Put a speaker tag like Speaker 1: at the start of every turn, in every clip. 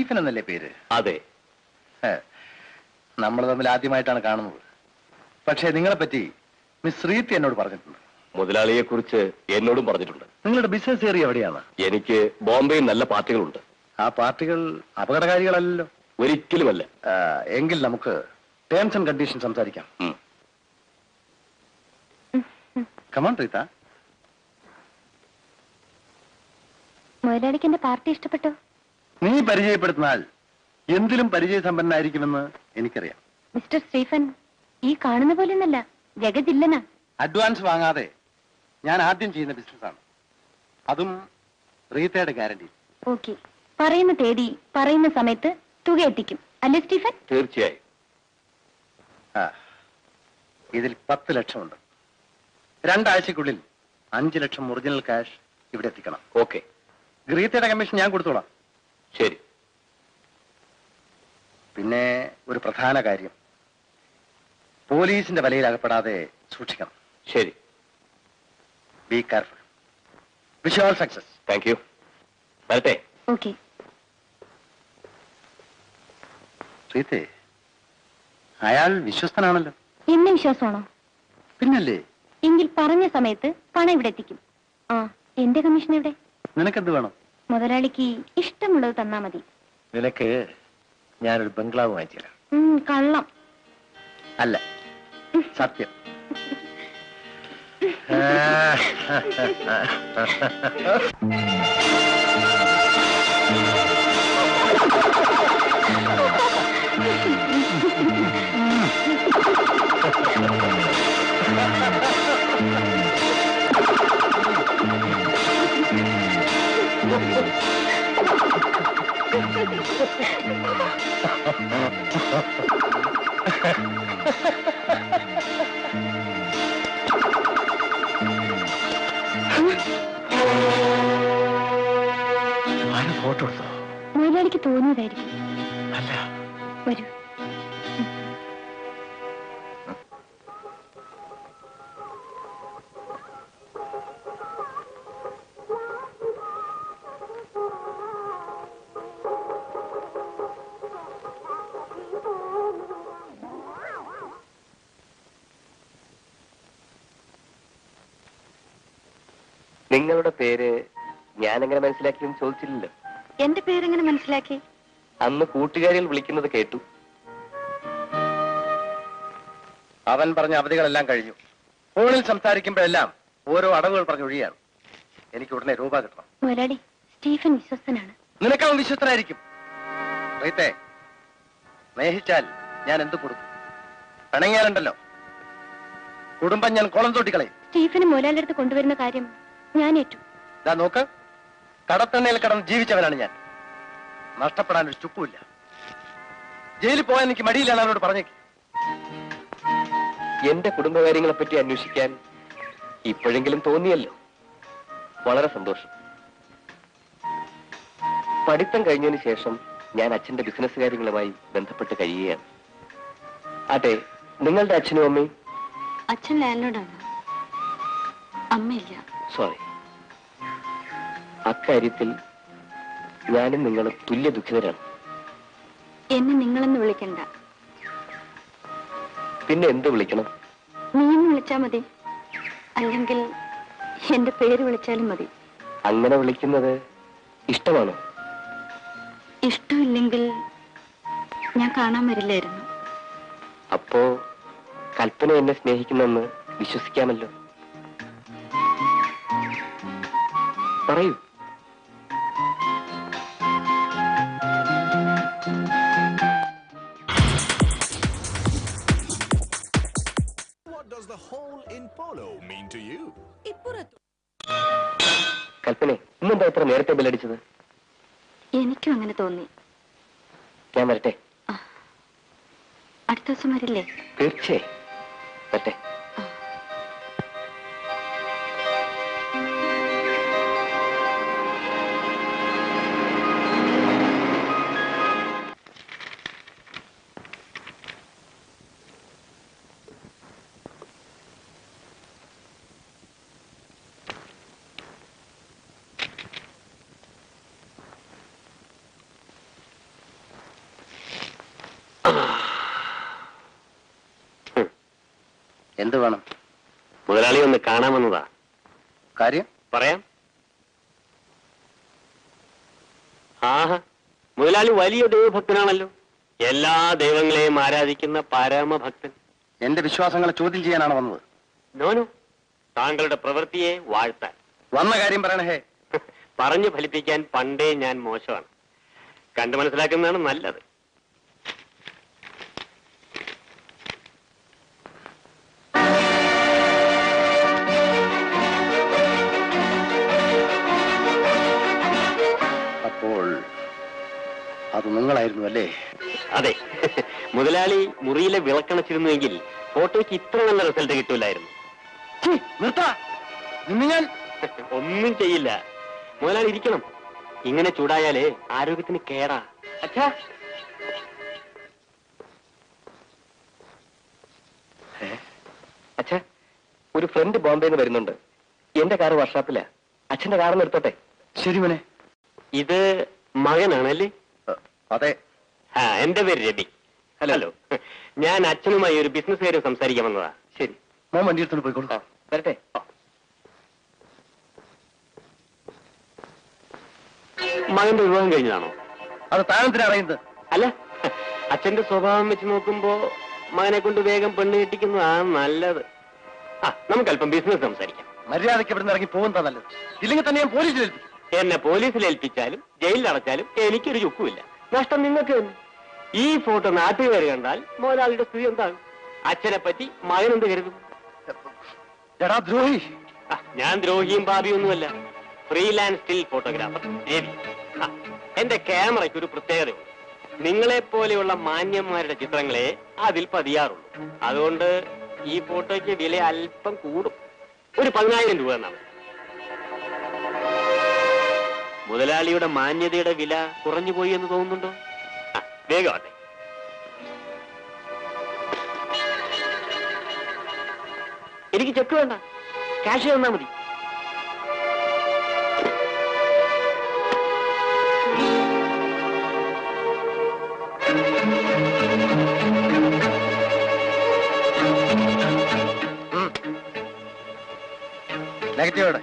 Speaker 1: Stephen എന്നല്ലേ പേര്
Speaker 2: അതെ
Speaker 1: നമ്മൾ തമ്മിൽ ആദ്യമായിട്ടാണ് കാണുന്നത് പക്ഷേ നിങ്ങളെ പറ്റി മിസ് ശ്രീത്തി എന്നോട് പറഞ്ഞിട്ടുണ്ട്
Speaker 2: മുതലാളിയെ കുറിച്ച് എന്നോടും പറഞ്ഞിട്ടുണ്ട്
Speaker 1: നിങ്ങളുടെ ബിസിനസ് ഏരിയ എവിടെയാണ്
Speaker 2: എനിക്ക് ബോംബെയിൽ നല്ല പാർട്ടികളുണ്ട്
Speaker 1: ആ പാർട്ടികൾ അപകടകാരികളല്ലല്ലോ
Speaker 2: ഒരിക്കലുമല്ല
Speaker 1: ആ, എങ്കിൽ നമുക്ക് ടേംസ് ആൻഡ് കണ്ടീഷൻ സംസാരിക്കാം
Speaker 2: ഉം.
Speaker 1: കമോൺ റീത്ത
Speaker 3: മുതലാളിക്ക് എന്റെ പാർട്ടി ഇഷ്ടപ്പെട്ടോ
Speaker 1: നീ പരിചയപ്പെടുത്തുന്നാൽ എന്തിലും പരിചയസമ്പന്നനായിരിക്കുമെന്ന് എനിക്കറിയാം
Speaker 3: മിസ്റ്റർ സ്റ്റീഫൻ ഈ കാണുന്ന പോലെയൊന്നല്ല ജഗജില്ലനാ
Speaker 1: അഡ്വാൻസ് വാങ്ങാതെ ഞാൻ ആദ്യം ചെയ്യുന്ന ബിസിനസ്സാണ് അതും റീത്തയുടെ ഗ്യാരണ്ടി
Speaker 3: ഓക്കെ പറയുന്ന തേതി പറയുന്ന സമയത്ത് തുക എത്തിക്കും അല്ലേ സ്റ്റീഫൻ
Speaker 2: തീർച്ചയായും
Speaker 1: ആ ഇതിൽ പത്ത് ലക്ഷമുണ്ട് രണ്ടാഴ്ചക്കുള്ളിൽ അഞ്ച് ലക്ഷം ഒറിജിനൽ ക്യാഷ് ഇവിടെ എത്തിക്കണം
Speaker 2: ഓക്കെ
Speaker 1: റീത്തയുടെ കമ്മീഷൻ ഞാൻ കൊടുത്തോളാം
Speaker 2: ശരി
Speaker 1: പിന്നെ ഒരു പ്രധാന കാര്യം പോലീസിന്റെ വലയിൽ അകപ്പെടാതെ സൂക്ഷിക്കണം
Speaker 2: ശരി
Speaker 1: be careful wish all success
Speaker 2: thank you വരട്ടെ
Speaker 3: ഓക്കെ
Speaker 1: റീത്തെ അയാൾ വിശ്വസ്തനാണല്ലോ
Speaker 3: എന്നെ വിശ്വാസമാണോ
Speaker 1: പിന്നല്ലേ
Speaker 3: എങ്കിൽ പറഞ്ഞ സമയത്ത് പണം ഇവിടെ എത്തിക്കും ആ എന്റെ കമ്മീഷൻ എവിടെ
Speaker 1: നിനക്കെന്ത് വേണം
Speaker 3: മുതലാളിക്ക് ഇഷ്ടമുള്ളത് തന്നാ മതി
Speaker 1: നിനക്ക് ഞാനൊരു ബംഗ്ലാവ് വാങ്ങിച്ചുതരാം
Speaker 3: ഉം, കള്ളം
Speaker 1: അല്ല സത്യം ഫോട്ടോ എടുത്തോ
Speaker 3: മുതലാളിക്ക് തോന്നിയതായിരിക്കും
Speaker 1: അല്ല
Speaker 3: വരൂ
Speaker 2: നിങ്ങളുടെ പേര് ഞാനെങ്ങനെ മനസ്സിലാക്കിയെന്ന് ചോദിച്ചില്ലല്ലോ
Speaker 3: എന്റെ പേരെങ്ങനെ മനസ്സിലാക്കി
Speaker 2: അന്ന് കൂട്ടുകാരികൾ വിളിക്കുന്നത് കേട്ടു
Speaker 1: അവൻ പറഞ്ഞ അവധികളെല്ലാം കഴിഞ്ഞു ഫോണിൽ സംസാരിക്കുമ്പോഴെല്ലാം ഓരോ അടവുകൾ പറഞ്ഞൊഴിയാണ് എനിക്ക് ഉടനെ രൂപ കിട്ടണം
Speaker 3: മുതലാളി സ്റ്റീഫൻ വിശ്വസ്തനാണ്
Speaker 1: നിനക്കവൻ വിശ്വസ്തനായിരിക്കും റീത്തെ സ്നേഹിച്ചാൽ ഞാൻ എന്ത് കൊടുക്കും പിണങ്ങിയാലുണ്ടല്ലോ കുടുംബം ഞാൻ കുളം തൊട്ടിക്കളയും
Speaker 3: സ്റ്റീഫന് മുതലാളിയുടെ അടുത്ത് കൊണ്ടുവരുന്ന കാര്യം ഞാൻ ഏറ്റു
Speaker 1: ഇതാ നോക്ക് കടത്തെണ്ണയിൽ കടന്ന് ജീവിച്ചവനാണ് ഞാൻ നഷ്ടപ്പെടാൻ ഒരു ചുക്കുമില്ല ജയിലിൽ പോകാൻ എനിക്ക് മടിയില്ലാണ് അവരോട് പറഞ്ഞേക്ക്
Speaker 2: എന്റെ കുടുംബകാര്യങ്ങളെ പറ്റി അന്വേഷിക്കാൻ ഇപ്പോഴെങ്കിലും തോന്നിയല്ലോ വളരെ സന്തോഷം പഠിത്തം കഴിഞ്ഞതിന് ശേഷം ഞാൻ അച്ഛന്റെ ബിസിനസ് കാര്യങ്ങളുമായി ബന്ധപ്പെട്ട് കഴിയുകയാണ് അതെ നിങ്ങളുടെ അച്ഛനും അമ്മയും
Speaker 3: അച്ഛൻ ലാൻഡ്ലോഡാണ് അമ്മയില്ല
Speaker 2: സോറി അക്കാര്യത്തിൽ ഞാനും നിങ്ങളും തുല്യ ദുഃഖിതരാണ്
Speaker 3: എന്നെ നിങ്ങളെന്ന് വിളിക്കണ്ട
Speaker 2: പിന്നെ എന്ത് വിളിക്കണം
Speaker 3: നീന്ന് വിളിച്ചാ മതി അല്ലെങ്കിൽ എന്റെ പേര് വിളിച്ചാലും മതി
Speaker 2: അങ്ങനെ വിളിക്കുന്നത് ഇഷ്ടമാണോ
Speaker 3: ഇഷ്ടമില്ലെങ്കിൽ ഞാൻ കാണാൻ വരില്ലായിരുന്നു
Speaker 2: അപ്പോ കൽപ്പന എന്നെ സ്നേഹിക്കുന്നെന്ന് വിശ്വസിക്കാമല്ലോ പറയൂ
Speaker 4: What does the hole in polo mean to you?
Speaker 2: കൽപ്പനെ ഇന്നെന്താ ഇത്ര നേരത്തെ ബെല്ലടിച്ചത്
Speaker 3: എനിക്കും അങ്ങനെ തോന്നി
Speaker 2: ഞാൻ വരട്ടെ
Speaker 3: അടുത്ത ദിവസം വരില്ലേ
Speaker 2: തീർച്ചയായും വരട്ടെ
Speaker 1: എന്ത് വേണം
Speaker 2: മുതലാളി ഒന്ന് കാണാമെന്നതാ
Speaker 1: കാര്യം
Speaker 2: പറയാം ആഹാ മുതലാളി വലിയ ദൈവഭക്തനാണല്ലോ എല്ലാ ദൈവങ്ങളെയും ആരാധിക്കുന്ന പരമഭക്തൻ
Speaker 1: എന്റെ വിശ്വാസങ്ങളെ ചോദ്യം ചെയ്യാനാണ് വന്നത്
Speaker 2: നോനു താങ്കളുടെ പ്രവൃത്തിയെ വാഴ്ത്താൻ
Speaker 1: വന്ന കാര്യം പറയണേ ഹേ
Speaker 2: പറഞ്ഞു ഫലിപ്പിക്കാൻ പണ്ടേ ഞാൻ മോശമാണ് കണ്ടു മനസ്സിലാക്കുന്നതാണ് നല്ലത്
Speaker 1: അപ്പോൾ അത് നിങ്ങളായിരുന്നു അല്ലേ
Speaker 2: അതെ മുതലാളി മുറിയിലെ വിളക്കണച്ചിരുന്നുവെങ്കിൽ ഫോട്ടോയ്ക്ക് ഇത്ര നല്ല റിസൾട്ട് കിട്ടൂലായിരുന്നു
Speaker 1: ഛീ, നിർത്താ ഇന്ന് ഞാൻ
Speaker 2: ഒന്നും ചെയ്യില്ല മുതലാളി ഇരിക്കണം ഇങ്ങനെ ചൂടായാലേ ആരോഗ്യത്തിന് കേടാ അച്ഛാ അച്ഛാ ഒരു ഫ്രണ്ട് ബോംബെന്ന് വരുന്നുണ്ട് എന്റെ കാറ് വർഷാപ്പില്ല അച്ഛന്റെ കാറ് നിർത്തട്ടെ
Speaker 1: ശരി മോനെ
Speaker 2: ഇത് മകനാണല്ലേ
Speaker 1: അ, അതെ
Speaker 2: ആ എന്റെ പേര് രവി ഹലോ ഞാൻ അച്ഛനുമായി ഒരു ബിസിനസ് കാര്യം സംസാരിക്കാൻ വന്നതാ ശരി
Speaker 1: മോൻ വണ്ടി എടുത്തോണ്ട് പോയിക്കോളൂ
Speaker 2: ആ, വരട്ടെ മകന്റെ വിവാഹം കഴിഞ്ഞതാണോ
Speaker 1: അത് താനെന്തിനാ അറിയുന്നത്
Speaker 2: അല്ല അച്ഛന്റെ സ്വഭാവം വെച്ച് നോക്കുമ്പോ മകനെ കൊണ്ട് വേഗം പെണ്ണ് കെട്ടിക്കുന്നതാണ് നല്ലത് ആ നമുക്ക് അല്പം ബിസിനസ് സംസാരിക്കാം
Speaker 1: മര്യാദയ്ക്ക് ഇവിടുന്ന് ഇറങ്ങി പോകുന്നതാ നല്ലത് ഇല്ലെങ്കിൽ തന്നെ ഞാൻ പോലീസിൽ ഏൽപ്പിക്കും
Speaker 2: എന്നെ പോലീസിൽ ഏൽപ്പിച്ചാലും ജയിലിൽ അടച്ചാലും എനിക്കൊരു ചുക്കുമില്ല നഷ്ടം നിങ്ങൾക്ക് തന്നെ ഈ ഫോട്ടോ നാട്ടുകാർ കണ്ടാൽ മുതലാളിയുടെ സ്ഥിതി എന്താകും അച്ഛനെ പറ്റി മകൻ എന്ത് കരുതും
Speaker 1: എടാ ദ്രോഹി
Speaker 2: ആ, ഞാൻ ദ്രോഹിയും പാപിയൊന്നുമല്ല ഫ്രീലാൻസ് സ്റ്റിൽ ഫോട്ടോഗ്രാഫർ രവി ആ, എന്റെ ക്യാമറയ്ക്ക് ഒരു പ്രത്യേകതയുണ്ട് നിങ്ങളെ പോലെയുള്ള മാന്യന്മാരുടെ ചിത്രങ്ങളെ അതിൽ പതിയാറുള്ളൂ അതുകൊണ്ട് ഈ ഫോട്ടോയ്ക്ക് വില അല്പം കൂടും ഒരു പതിനായിരം രൂപ എന്നാണ് മുതലാളിയുടെ മാന്യതയുടെ വില കുറഞ്ഞു പോയി എന്ന് തോന്നുന്നുണ്ടോ ആ, വേഗം അതെ എനിക്ക് ചെക്ക് വേണ്ട ക്യാഷ് തന്നാ മതി
Speaker 1: നെഗറ്റീവോടെ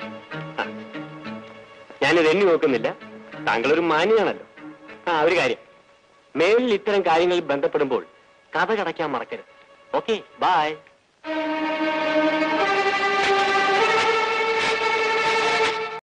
Speaker 2: ഞാനിത് എണ്ണി നോക്കുന്നില്ല താങ്കൾ ഒരു മാന്യാണല്ലോ ആ ഒരു കാര്യം മേലിൽ ഇത്തരം കാര്യങ്ങളിൽ ബന്ധപ്പെടുമ്പോൾ കഥ കടയ്ക്കാൻ മറക്കരുത് ഓക്കെ ബൈ